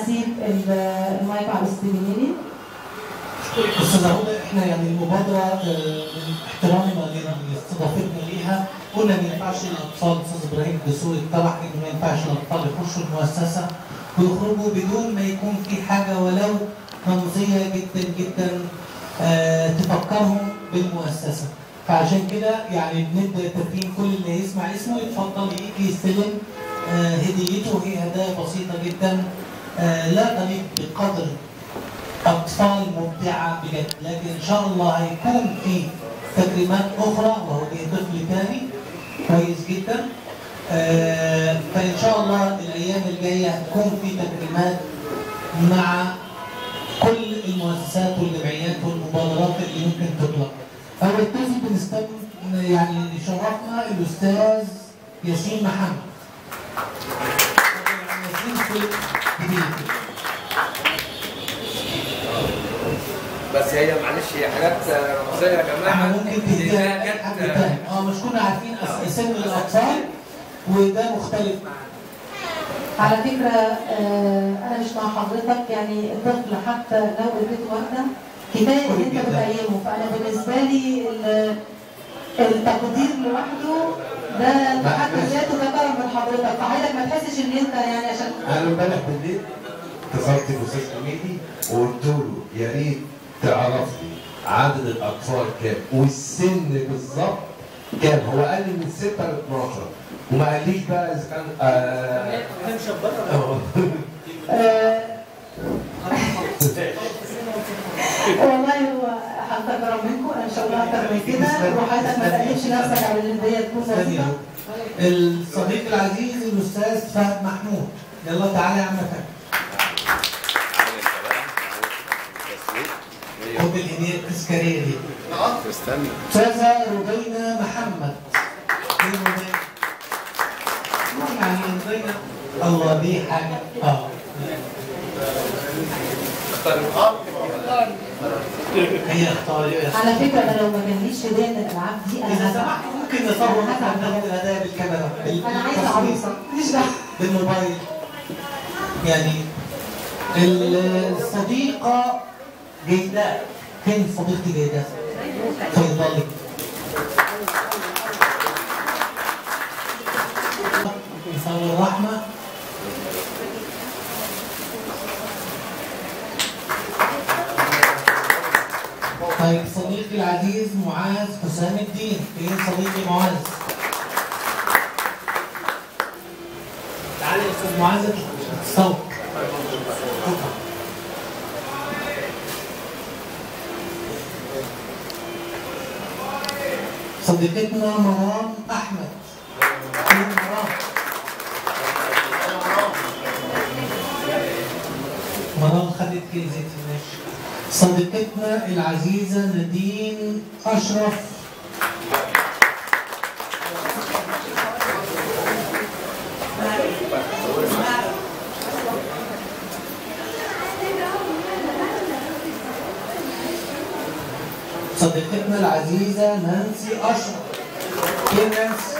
هسيب ال- المايك على الاستاذ منيري استاذ هدى احنا يعني المبادره آه، من احترامنا لاستضافتنا ليها قلنا ما ينفعش الاطفال استاذ ابراهيم دسوقي اقترح ان ما ينفعش الاطفال يخشوا المؤسسه ويخرجوا بدون ما يكون في حاجه ولو رمزيه جدا جدا آه، تفكرهم بالمؤسسه فعشان كده يعني بنبدا تكريم كل اللي يسمع اسمه يتفضل يجي يستلم آه، هديته وهي هدايا بسيطه جدا آه، لا تليق بقدر اطفال مبدعه بجد لكن ان شاء الله هيكون في تكريمات اخرى وهو جه طفل تاني كويس جدا آه، فان شاء الله الايام الجايه هتكون في تكريمات مع كل المؤسسات والجمعيات والمبادرات اللي ممكن تطلق فبالتالي بنستم يعني شرفنا الاستاذ ياسين محمد ياسين في جديد بس هي معلش هي حاجات رمزيه يا جماعه احنا ممكن تديها لأنها لأي حد جت تاني اه مش كنا عارفين أس- سن الاطفال وده مختلف على فكرة آه، أنا مش مع حضرتك يعني الطفل حتى لو اديته واحدة كفاية إن أنت بتقيمه فأنا بالنسبة لي ال- التقدير لوحده ده بحد ذاته ده كرم من حضرتك فحضرتك ما تحسش إن أنت يعني عشان انا امبارح بالليل اتصلت باستاذ حميدي وقلت له يا ريت تعرف لي عدد الاطفال كام والسن بالظبط كام هو قال لي من 6 ل 12 وما قاليش بقى اذا كان آه آه. آه، والله هو حتى كرم منكم أنا إن شاء الله أكتر من كده وحضرتك ما تقلبش نفسك على الهدية تكون ثانية بسيطة الصديق العزيز الاستاذ فهد محمود يلا تعالى يا عم فهد خد الهديه التذكاريه دي استنى استاذه ربينا محمد دي ربينا يعني ربينا الله دي حاجه اه هي اختاري على فكرة أنا لو ما جاليش هدية من الألعاب دي أنا اذا هزعل سمحت ممكن نصور مثلا ناخد الهدايا بالكاميرا بال- أنا عايزة بالتصوير. عروسة مش دعوة بالموبايل يعني الصديقة جيدة فين صديقتي جيدة؟ صيدلي نصور الرحمة طيب صديقي العزيز معاذ حسام الدين فين صديقي معاذ؟ تعالى يا استاذ معاذ الصوت صديقتنا مرام احمد فين مرام؟ مرام خدت جايزة ماشي صديقتنا العزيزة نادين أشرف صديقتنا العزيزة نانسي أشرف فين نانسي؟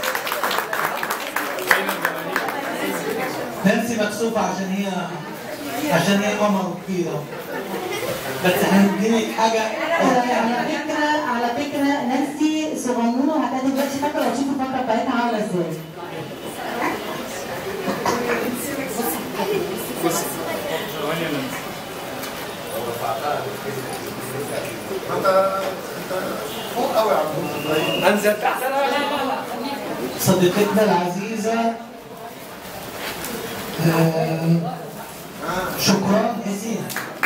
نانسي مكسوفة عشان هي عشان هي قمر كبيرة بس هنديلك حاجة على فكرة على فكرة نانسي صغنونة وهتلاقي دلوقتي فاكرة وتشوف الفقرة بتاعتها عاملة ازاي انزل تحت صديقتنا العزيزة آه، شكرا حسين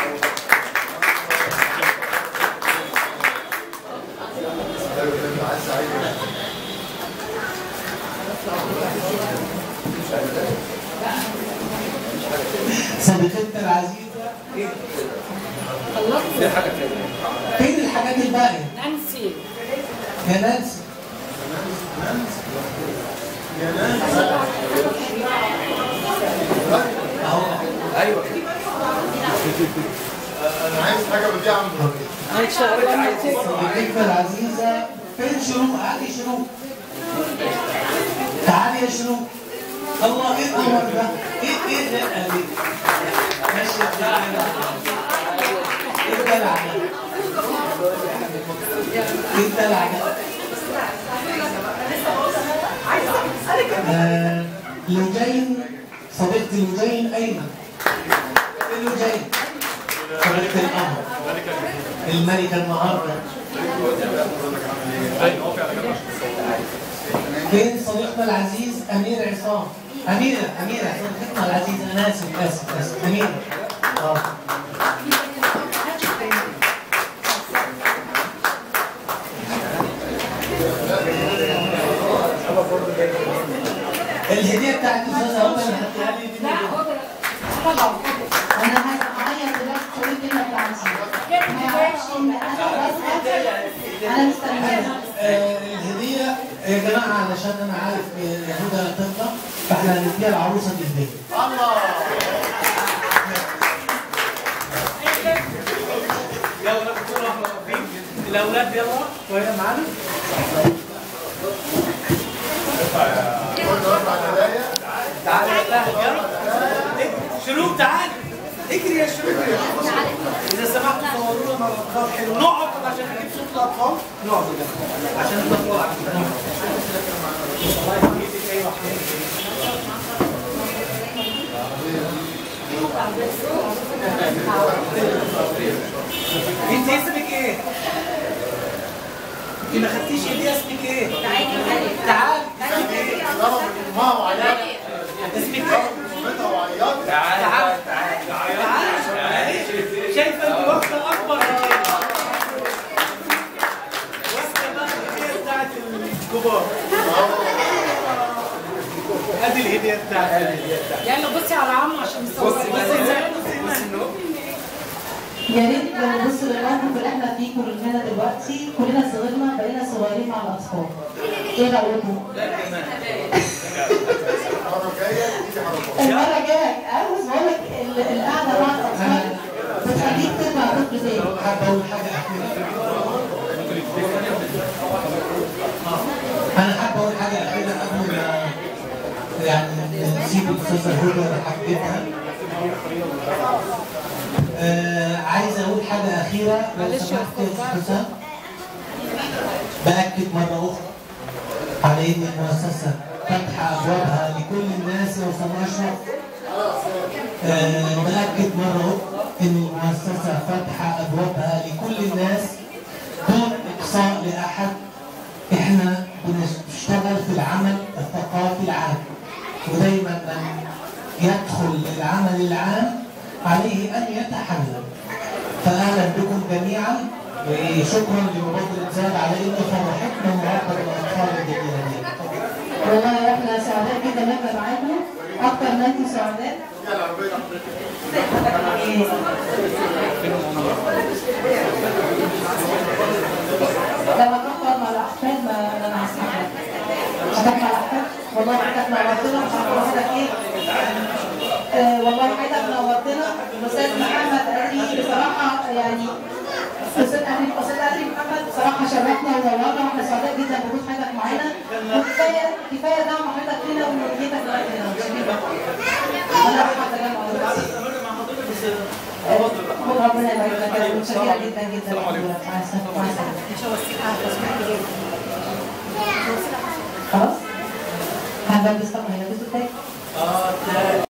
صديقتنا العزيزة في حاجه تانية فين الحاجات الباقية؟ نانسي يا نانسي اهو ايوه انا عايز حاجه بدي عم ان شاء الله نتيجة. صديقتنا العزيزة فين شروق؟ تعالي شروق تعالي يا شروق الله ايه القمر ده؟ ايه ايه الرقه دي؟ ماشي الدلع ايه الدلع ده؟ ايه الدلع ده؟ آه، لوجين صديقتي لوجين ايمن ايه لوجين؟ صديقة القمر الملكة النهارده فين صديقنا العزيز امير عصام اميره اميره صديقتنا العزيزه انا اسف اسف اسف اميره اه الهديه بتاعت الاستاذه هدى اللي هتديها لي دي انا هعيط دلوقتي تقول الكلمه بتاعتي ما يعرفش ان انا بس انا مستنيه آه، الهديه يا جماعه علشان انا عارف آه، هدى طفله فاحنا هنديها العروسه دي هديه يلا بسرعه احنا واقفين الاولاد يلا وهي معانا تعالى يا فهد يلا شروق تعالى اجري يا شروق اذا سمحتوا صوروا لنا الاطفال حلو نقعد طب عشان نجيب صوت الاطفال نقعد يا جماعة. عشان الاطفال الله يهديك ايوه انت اسمك ايه؟ انت ما خدتيش هديه اسمك ايه؟ تعالي اسمك ايه؟ ما هو عيال اسمك ايه؟ صورتها وعيال تعالي تعالي شايفه انت واخده اكبر هديه واخده بقى الهديه بتاعت الكبار ادي الهديه بتاعتك يلا بصي على عمو عشان نصور بصي بس بصي النوم يا ريت لو نبص للموقف اللي احنا فيه كلنا دلوقتي كلنا صغرنا بقينا صغيرين مع الاطفال ايه رايكم؟ المره الجايه تيجي حركات المره الجايه عاوز بقول لك ال- القعده مع الاطفال بتخليك ترجع طفل تاني حابب اقول حاجه اخيره انا حابب اقول حاجه اخيره قبل ما يعني نسيب الاستاذه هدى حبيتها آه عايز اقول حاجه اخيره لو معلش يا سمحت يا أستاذ استاذ حسام باكد مره اخرى على ان المؤسسه فاتحه ابوابها لكل الناس لو سمحت آه، بأكد مرة أخرى إن المؤسسة فاتحة أبوابها لكل الناس دون إقصاء لأحد إحنا بنشتغل في العمل الثقافي العام ودايما من يدخل للعمل العام عليه أن يتحمل فأهلا بكم جميعا وشكرا لمبادرة زاد على إن فرحتنا النهارده بالأطفال الجميلة دي والله احنا سعداء جدا ان احنا معاكم اكتر ما انتوا سعداء إيه. لما تحضر مع الاحفاد ما انا هسمع حضرت مع الاحفاد والله حضرتك نورتنا مش عارفه اقول لك ايه آه، والله حضرتك نورتنا الاستاذ محمد قدري بصراحه يعني استاذ قدري استاذ قدري محمد بصراحه شرفنا ونورنا واحنا سعداء جدا بوجود حضرتك معانا وكفايه كفايه دعم حضرتك لنا ومجهودك معانا انا رايحه اتجمع دلوقتي ربنا يبارك لك يا رب. متشكره جدا جدا مع السلامه مع السلامه خلاص هنلبس طبعا هنلبسه تاني اه تعالى